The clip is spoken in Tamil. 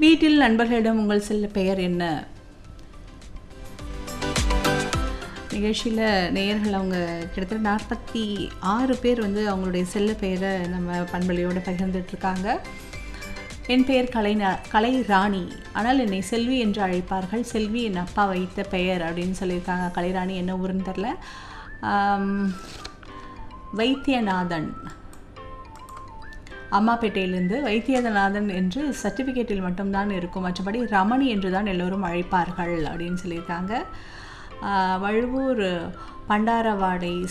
வீட்டில் நண்பர்களிடம் உங்கள் செல்ல பெயர் என்ன நிகழ்ச்சியில் நேயர்கள் அவங்க கிட்டத்தட்ட நாற்பத்தி ஆறு பேர் வந்து அவங்களுடைய செல்ல பெயரை நம்ம பண்பலையோடு பகிர்ந்துட்டு இருக்காங்க என் பெயர் கலை கலை ராணி ஆனால் என்னை செல்வி என்று அழைப்பார்கள் செல்வி என் அப்பா வைத்த பெயர் அப்படின்னு சொல்லியிருக்காங்க கலைராணி என்ன ஊருன்னு தெரில ஆம், வைத்தியநாதன் அம்மாப்பேட்டையிலிருந்து வைத்தியநாதன் என்று சர்டிஃபிகேட்டில் மட்டும்தான் இருக்கும் மற்றபடி ரமணி என்று தான் எல்லோரும் அழைப்பார்கள் அப்படின்னு சொல்லியிருக்காங்க ஆஹ் வழுவூர் பண்டாரவாடை